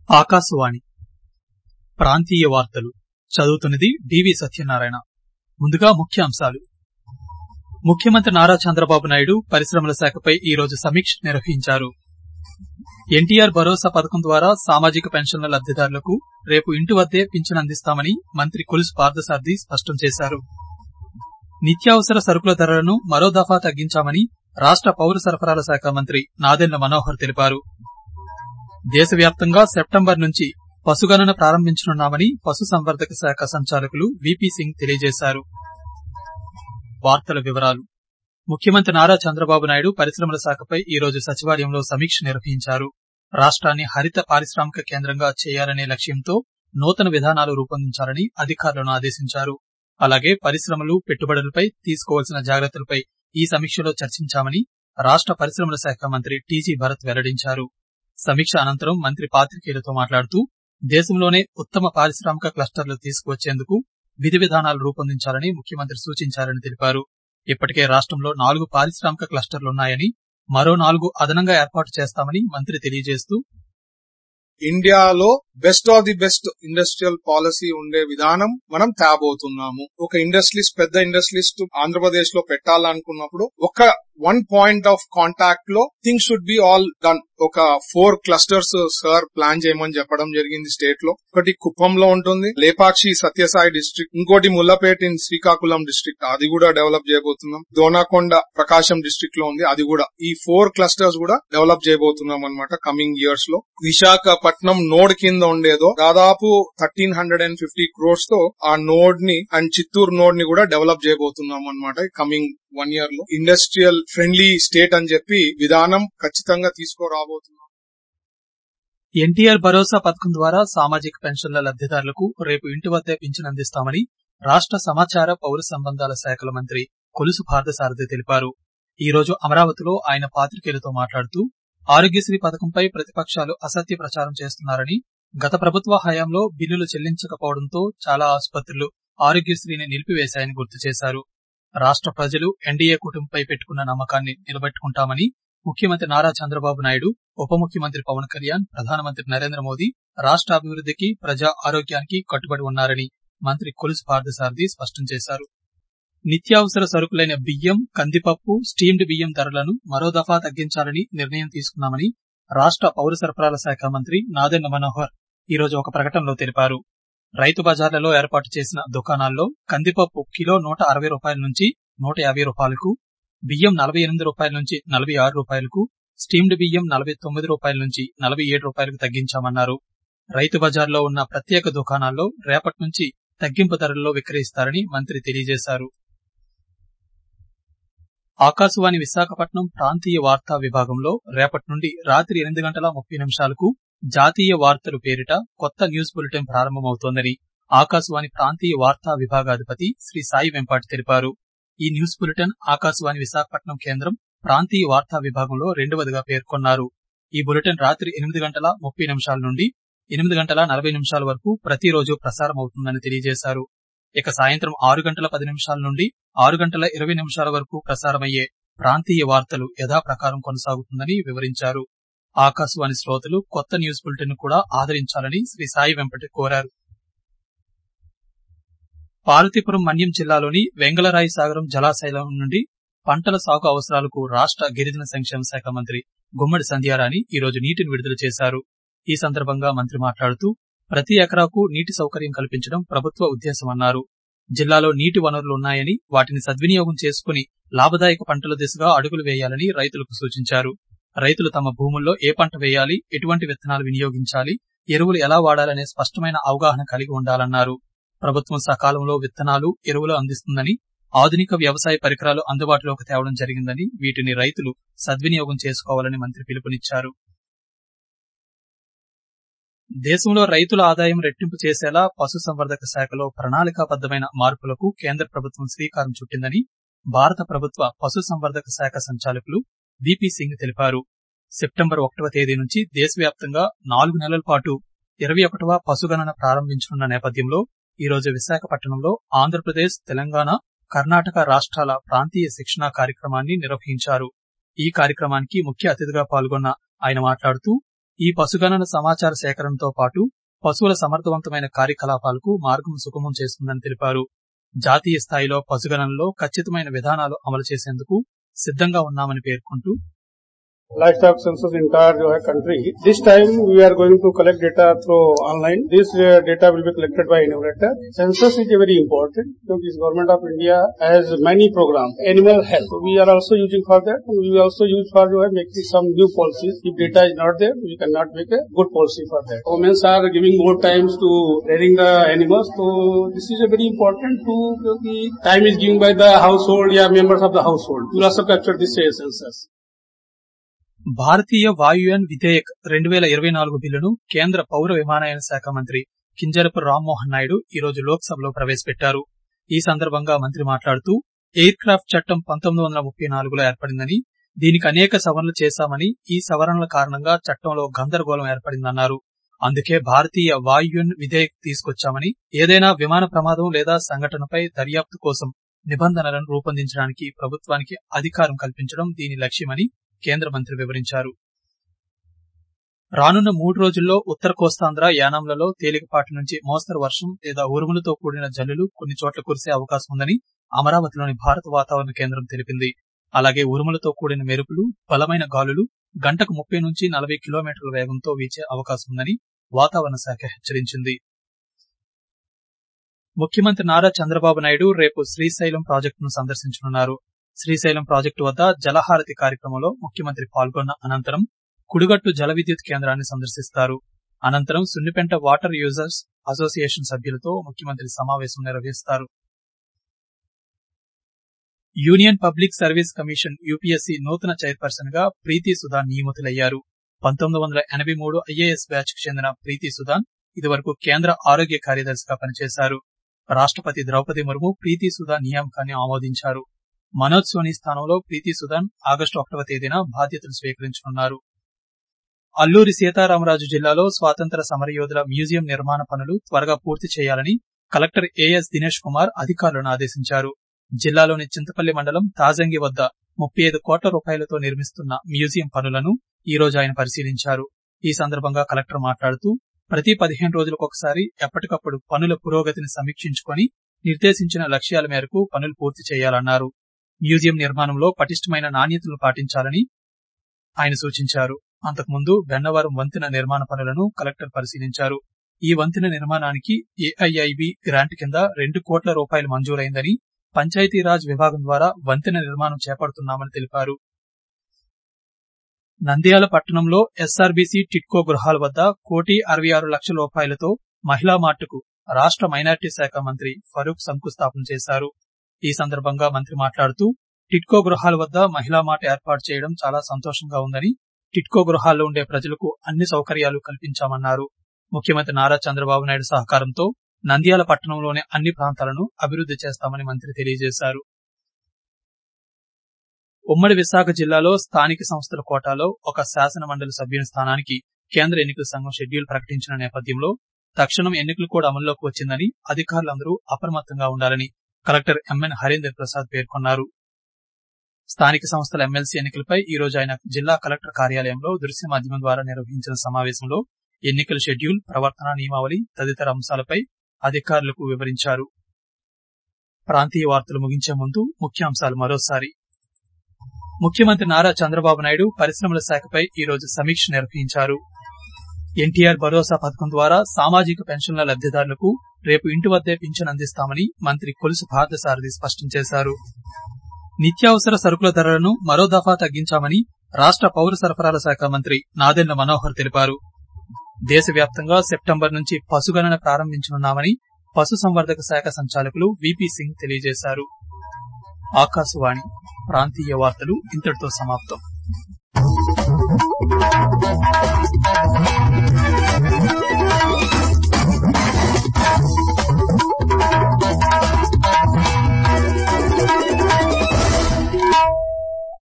ఆకాశవాణి ప్రాంతీయ వార్తలు చదువుతున్నది డివి సత్యనారాయణ ముందుగా ముఖ్యాంశాలు ముఖ్యమంత్రి నారా చంద్రబాబు నాయుడు పరిశ్రమల శాఖపై ఈ రోజు సమీక్ష నిర్వహించారు ఎన్టీఆర్ భరోసా పథకం ద్వారా సామాజిక పెన్షన్ల లబ్దిదారులకు రేపు ఇంటి వద్దే పింఛన్ అందిస్తామని మంత్రి కొలుసు పార్థసారథి స్పష్టం చేశారు నిత్యావసర సరుకుల ధరలను మరో దఫా తగ్గించామని రాష్ట పౌర సరఫరాల శాఖ మంత్రి నాదెండ్ల మనోహర్ తెలిపారు దేశవ్యాప్తంగా సెప్టెంబర్ నుంచి పశుగణన ప్రారంభించనున్నామని పశుసంవర్ధక శాఖ సంచాలకులు విపి సింగ్ తెలియజేశారు వార్తల వివరాలు ముఖ్యమంత్రి నారా చంద్రబాబు నాయుడు పరిశ్రమల శాఖపై ఈ రోజు సచివాలయంలో సమీక్ష నిర్వహించారు రాష్ట్రాన్ని హరిత పారిశ్రామిక కేంద్రంగా చేయాలనే లక్ష్యంతో నూతన విధానాలు రూపొందించాలని అధికారులను ఆదేశించారు అలాగే పరిశ్రమలు పెట్టుబడులపై తీసుకోవాల్సిన జాగ్రత్తలపై ఈ సమీక్షలో చర్చించామని రాష్ట పరిశ్రమల శాఖ మంత్రి టీజీ భరత్ వెల్లడించారు సమీక్ష అనంతరం మంత్రి పాత్రికేయులతో మాట్లాడుతూ దేశంలోనే ఉత్తమ పారిశ్రామిక క్లస్టర్లు తీసుకువచ్చేందుకు విధి విధానాలు రూపొందించాలని ముఖ్యమంత్రి సూచించారని తెలిపారు ఇప్పటికే రాష్ట్రంలో నాలుగు పారిశ్రామిక క్లస్టర్లున్నాయని మరో నాలుగు అదనంగా ఏర్పాటు చేస్తామని మంత్రి తెలియజేస్తూ ఇండియాలో best of the best industrial policy ఉండే విధానం మనం తేబోతున్నాము ఒక ఇండస్ట్రీస్ పెద్ద ఇండస్ట్రీస్ ఆంధ్రప్రదేశ్ లో పెట్టాలనుకున్నప్పుడు ఒక వన్ పాయింట్ ఆఫ్ కాంటాక్ట్ లో things should be all done ఒక ఫోర్ క్లస్టర్స్ సార్ ప్లాన్ చేయమని చెప్పడం జరిగింది స్టేట్ లో ఒకటి కుప్పంలో ఉంటుంది లేపాక్షి సత్యసాయి డిస్ట్రిక్ట్ ఇంకోటి ముల్లపేట ఇన్ శ్రీకాకుళం డిస్ట్రిక్ట్ అది కూడా డెవలప్ చేయబోతున్నాం దోనాకొండ ప్రకాశం డిస్ట్రిక్ట్ లో ఉంది అది కూడా ఈ ఫోర్ క్లస్టర్స్ కూడా డెవలప్ చేయబోతున్నాం అనమాట కమింగ్ ఇయర్స్ లో విశాఖపట్నం నోడ్ కింద ఉండేదో దాదాపు thirteen hundred and fifty crores తో ఆ నోడ్ ని అండ్ చిత్తూరు నోడ్ ని కూడా డెవలప్ చేయబోతున్నాం అనమాట కమింగ్ వన్ ఇయర్ లో ఇండస్ట్రియల్ ఫ్రెండ్లీ స్టేట్ అని చెప్పి విధానం ఖచ్చితంగా తీసుకురాబోతున్నాం ఎన్టీఆర్ భరోసా పథకం ద్వారా సామాజిక పెన్షన్ల లబ్దిదారులకు రేపు ఇంటి వద్దే పింఛన్ అందిస్తామని రాష్ట సమాచార పౌర సంబంధాల శాఖల మంత్రి కొలుసు పార్థసారథి తెలిపారు ఈ రోజు అమరావతిలో ఆయన పాత్రికేయులతో మాట్లాడుతూ ఆరోగ్యశ్రీ పథకంపై ప్రతిపక్షాలు అసత్య ప్రచారం చేస్తున్నారని గత ప్రభుత్వ హయాంలో బిల్లులు చెల్లించకపోవడంతో చాలా ఆసుపత్రులు ఆరోగ్యశ్రీని నిలిపివేశాయని గుర్తు చేశారు రాష్ట ప్రజలు ఎన్డీఏ కూటమిపై పెట్టుకున్న నమ్మకాన్ని నిలబెట్టుకుంటామని ముఖ్యమంత్రి నారా చంద్రబాబు నాయుడు ఉప ముఖ్యమంత్రి పవన్ కళ్యాణ్ ప్రధానమంత్రి నరేంద్ర మోదీ రాష్ట అభివృద్దికి ప్రజా ఆరోగ్యానికి కట్టుబడి ఉన్నారని మంత్రి కొలుసు పార్థసారథి స్పష్టం చేశారు నిత్యావసర సరుకులైన బియ్యం కందిపప్పు స్టీమ్డ్ బియ్యం ధరలను మరో దఫా తగ్గించాలని నిర్ణయం తీసుకున్నామని రాష్ట పౌర సరఫరాల శాఖ మంత్రి నాదెండ్ల మనోహర్ ఈ రోజు ఒక ప్రకటనలో తెలిపారు రైతు బజార్లలో ఏర్పాటు చేసిన దుకాణాల్లో కందిపప్పు కిలో నూట అరవై రూపాయల నుంచి నూట యాభై రూపాయలకు బియ్యం నలభై ఎనిమిది రూపాయల నుంచి నలభై ఆరు రూపాయలకు స్టీమ్డ్ బియ్యం నలభై తొమ్మిది రూపాయల నుంచి నలభై ఏడు రూపాయలకు తగ్గించామన్నారు రైతు బజార్లో ఉన్న ప్రత్యేక దుకాణాల్లో రేపటి నుంచి తగ్గింపు ధరల్లో విక్రయిస్తారని మంత్రి తెలియజేశారు ఆకాశవాణి విశాఖపట్నం ప్రాంతీయ వార్తా విభాగంలో రేపటి నుండి రాత్రి ఎనిమిది గంటల ముప్పై నిమిషాలకు జాతీయ వార్తలు పేరిట కొత్త న్యూస్ బులెటిన్ ప్రారంభమవుతోందని ఆకాశవాణి ప్రాంతీయ వార్తా విభాగాధిపతి శ్రీ సాయి వెంపాటి తెలిపారు ఈ న్యూస్ బులెటిన్ ఆకాశవాణి విశాఖపట్నం కేంద్రం ప్రాంతీయ వార్తా విభాగంలో రెండవదిగా పేర్కొన్నారు ఈ బులెటిన్ రాత్రి ఎనిమిది గంటల ముప్పై నిమిషాల నుండి ఎనిమిది గంటల నలభై నిమిషాల వరకు ప్రతిరోజు ప్రసారమవుతుందని తెలియజేశారు ఇక సాయంత్రం ఆరు గంటల పది నిమిషాల నుండి ఆరు గంటల ఇరవై నిమిషాల వరకు ప్రసారమయ్యే ప్రాంతీయ వార్తలు యథాప్రకారం కొనసాగుతుందని వివరించారు ఆకాశవాణి శ్రోతలు కొత్త న్యూస్ బులెటిన్ కూడా ఆదరించాలని శ్రీ సాయి వెంపటి కోరారు పార్వతీపురం మన్యం జిల్లాలోని వెంగళరాయి సాగరం జలాశయం నుండి పంటల సాగు అవసరాలకు రాష్ట గిరిజన సంక్షేమ శాఖ మంత్రి గుమ్మడి సంధ్యారాణి ఈ రోజు నీటిని విడుదల చేశారు ఈ సందర్భంగా మంత్రి మాట్లాడుతూ ప్రతి ఎకరాకు నీటి సౌకర్యం కల్పించడం ప్రభుత్వ ఉద్దేశమన్నారు జిల్లాలో నీటి వనరులున్నాయని వాటిని సద్వినియోగం చేసుకుని లాభదాయక పంటల దిశగా అడుగులు వేయాలని రైతులకు సూచించారు రైతులు తమ భూముల్లో ఏ పంట వేయాలి ఎటువంటి విత్తనాలు వినియోగించాలి ఎరువులు ఎలా వాడాలనే స్పష్టమైన అవగాహన కలిగి ఉండాలన్నారు ప్రభుత్వం సకాలంలో విత్తనాలు ఎరువులు అందిస్తుందని ఆధునిక వ్యవసాయ పరికరాలు అందుబాటులోకి తేవడం జరిగిందని వీటిని రైతులు సద్వినియోగం చేసుకోవాలని మంత్రి పిలుపునిచ్చారు దేశంలో రైతుల ఆదాయం రెట్టింపు చేసేలా పశుసంవర్ధక శాఖలో ప్రణాళికాబద్దమైన మార్పులకు కేంద్ర ప్రభుత్వం శ్రీకారం చుట్టిందని భారత ప్రభుత్వ పశుసంవర్ధక శాఖ సంచాలకులు విపి సింగ్ తెలిపారు సెప్టెంబర్ ఒకటవ తేదీ నుంచి దేశవ్యాప్తంగా నాలుగు నెలల పాటు ఇరవై ఒకటవ పశుగణన ప్రారంభించనున్న నేపథ్యంలో ఈ రోజు విశాఖపట్నంలో ఆంధ్రప్రదేశ్ తెలంగాణ కర్ణాటక రాష్ట్రాల ప్రాంతీయ శిక్షణా కార్యక్రమాన్ని నిర్వహించారు ఈ కార్యక్రమానికి ముఖ్య అతిథిగా పాల్గొన్న ఆయన మాట్లాడుతూ ఈ పశుగణన సమాచార సేకరణతో పాటు పశువుల సమర్థవంతమైన కార్యకలాపాలకు మార్గం సుగమం చేస్తుందని తెలిపారు జాతీయ స్థాయిలో పశుగణనలో ఖచ్చితమైన విధానాలు అమలు చేసేందుకు సిద్ధంగా ఉన్నామని పేర్కొంటూ livestock census entire जो है country. This time we are going to collect data through online. This uh, data will be collected by enumerator. Census is very important because government of India has many programs. Animal health we are also using for that. And we also use for जो है making some new policies. If data is not there, we cannot make a good policy for that. Women are giving more times to rearing the animals. So this is a very important to because time is given by the household yeah members of the household. We will also capture this uh, census. భారతీయ వాయుయాన్ విధేయక్ రెండు వేల ఇరవై నాలుగు బిల్లును కేంద్ర పౌర విమానయాన శాఖ మంత్రి కింజరపు రామ్మోహన్ నాయుడు ఈ రోజు లోక్సభలో ప్రవేశపెట్టారు ఈ సందర్భంగా మంత్రి మాట్లాడుతూ ఎయిర్ క్రాఫ్ట్ చట్టం పంతొమ్మిది వందల ముప్పై నాలుగులో ఏర్పడిందని దీనికి అనేక సవరణలు చేశామని ఈ సవరణల కారణంగా చట్టంలో గందరగోళం ఏర్పడిందన్నారు అందుకే భారతీయ వాయుయాన్ విధేయక్ తీసుకొచ్చామని ఏదైనా విమాన ప్రమాదం లేదా సంఘటనపై దర్యాప్తు కోసం నిబంధనలను రూపొందించడానికి ప్రభుత్వానికి అధికారం కల్పించడం దీని లక్ష్యమని కేంద్ర మంత్రి వివరించారు రానున్న మూడు రోజుల్లో ఉత్తర కోస్తాంధ్ర యానాంలలో తేలికపాటి నుంచి మోస్తరు వర్షం లేదా ఉరుములతో కూడిన జల్లులు కొన్ని చోట్ల కురిసే అవకాశం ఉందని అమరావతిలోని భారత వాతావరణ కేంద్రం తెలిపింది అలాగే ఉరుములతో కూడిన మెరుపులు బలమైన గాలులు గంటకు ముప్పై నుంచి నలభై కిలోమీటర్ల వేగంతో వీచే అవకాశం ఉందని వాతావరణ శాఖ హెచ్చరించింది ముఖ్యమంత్రి నారా చంద్రబాబు నాయుడు రేపు శ్రీశైలం ప్రాజెక్టును సందర్శించనున్నారు శ్రీశైలం ప్రాజెక్టు వద్ద జలహారతి కార్యక్రమంలో ముఖ్యమంత్రి పాల్గొన్న అనంతరం కుడుగట్టు జల విద్యుత్ కేంద్రాన్ని సందర్శిస్తారు అనంతరం సున్నిపెంట వాటర్ యూజర్స్ అసోసియేషన్ సభ్యులతో ముఖ్యమంత్రి సమావేశం నిర్వహిస్తారు union public service commission UPSC నూతన చైర్పర్సన్ గా ప్రీతి సుధాన్ నియమితులయ్యారు పంతొమ్మిది వందల ఎనభై మూడు ఐఏఎస్ బ్యాచ్ కు చెందిన ప్రీతి సుధాన్ ఇదివరకు కేంద్ర ఆరోగ్య కార్యదర్శిగా పనిచేశారు రాష్ట్రపతి ద్రౌపది ముర్ము ప్రీతి సుధాన్ నియామకాన్ని ఆమోదించారు మనోజ్ సోని స్థానంలో ప్రీతి సుధాన్ ఆగస్టు ఒకటవ తేదీన బాధ్యతలు స్వీకరించనున్నారు అల్లూరి సీతారామరాజు జిల్లాలో స్వాతంత్ర సమరయోధుల మ్యూజియం నిర్మాణ పనులు త్వరగా పూర్తి చేయాలని కలెక్టర్ ఏఎస్ దినేష్ కుమార్ అధికారులను ఆదేశించారు జిల్లాలోని చింతపల్లి మండలం తాజంగి వద్ద ముప్పై ఐదు కోట్ల రూపాయలతో నిర్మిస్తున్న మ్యూజియం పనులను ఈ రోజు ఆయన పరిశీలించారు ఈ సందర్భంగా కలెక్టర్ మాట్లాడుతూ ప్రతి పదిహేను రోజులకొకసారి ఎప్పటికప్పుడు పనుల పురోగతిని సమీక్షించుకొని నిర్దేశించిన లక్ష్యాల మేరకు పనులు పూర్తి చేయాలన్నారు మ్యూజియం నిర్మాణంలో పటిష్టమైన నాణ్యతను పాటించాలని ఆయన సూచించారు అంతకుముందు బెన్నవరం వంతెన నిర్మాణ పనులను కలెక్టర్ పరిశీలించారు ఈ వంతెన నిర్మాణానికి ఏఐఐబి గ్రాంట్ కింద రెండు కోట్ల రూపాయలు మంజూరైందని పంచాయతీరాజ్ విభాగం ద్వారా వంతెన నిర్మాణం చేపడుతున్నామని తెలిపారు నంద్యాల పట్టణంలో ఎస్ఆర్బీసీ టిట్కో గృహాల వద్ద కోటి అరవై ఆరు లక్షల రూపాయలతో మహిళా మార్టుకు రాష్ట్ర మైనార్టీ శాఖ మంత్రి ఫరూక్ శంకుస్థాపన చేశారు ఈ సందర్భంగా మంత్రి మాట్లాడుతూ టిట్కో గృహాల వద్ద మహిళా మాట ఏర్పాటు చేయడం చాలా సంతోషంగా ఉందని టిట్కో గృహాల్లో ఉండే ప్రజలకు అన్ని సౌకర్యాలు కల్పించామన్నారు ముఖ్యమంత్రి నారా చంద్రబాబు నాయుడు సహకారంతో నంద్యాల పట్టణంలోని అన్ని ప్రాంతాలను అభివృద్ది చేస్తామని మంత్రి తెలియజేశారు ఉమ్మడి విశాఖ జిల్లాలో స్థానిక సంస్థల కోటాలో ఒక శాసన మండలి సభ్యుని స్థానానికి కేంద్ర ఎన్నికల సంఘం షెడ్యూల్ ప్రకటించిన నేపథ్యంలో తక్షణం ఎన్నికలు కూడా అమల్లోకి వచ్చిందని అధికారులందరూ అప్రమత్తంగా ఉండాలని కలెక్టర్ ఎంఎన్ హరీందర్ ప్రసాద్ పేర్కొన్నారు స్థానిక సంస్థల ఎమ్మెల్సీ ఎన్నికలపై ఈ రోజు ఆయన జిల్లా కలెక్టర్ కార్యాలయంలో దృశ్య మాధ్యమం ద్వారా నిర్వహించిన సమావేశంలో ఎన్నికల షెడ్యూల్ ప్రవర్తన నియమావళి తదితర అంశాలపై అధికారులకు వివరించారు ప్రాంతీయ వార్తలు ముగించే ముందు ముఖ్యాంశాలు మరోసారి ముఖ్యమంత్రి నారా చంద్రబాబు నాయుడు పరిశ్రమల శాఖపై ఈ రోజు సమీక్ష నిర్వహించారు ఎన్టీఆర్ భరోసా పథకం ద్వారా సామాజిక పెన్షన్ల లబ్దిదారులకు రేపు ఇంటి వద్దే పింఛన్ అందిస్తామని మంత్రి కొలుసు పార్థసారథి స్పష్టం చేశారు నిత్యావసర సరుకుల ధరలను మరో దఫా తగ్గించామని రాష్ట పౌర సరఫరాల శాఖ మంత్రి నాదెండ్ల మనోహర్ తెలిపారు దేశవ్యాప్తంగా సెప్టెంబర్ నుంచి పశుగణన ప్రారంభించనున్నామని పశుసంవర్ధక శాఖ సంచాలకులు విపి సింగ్ తెలియజేశారు ఆకాశవాణి ప్రాంతీయ వార్తలు ఇంతటితో సమాప్తం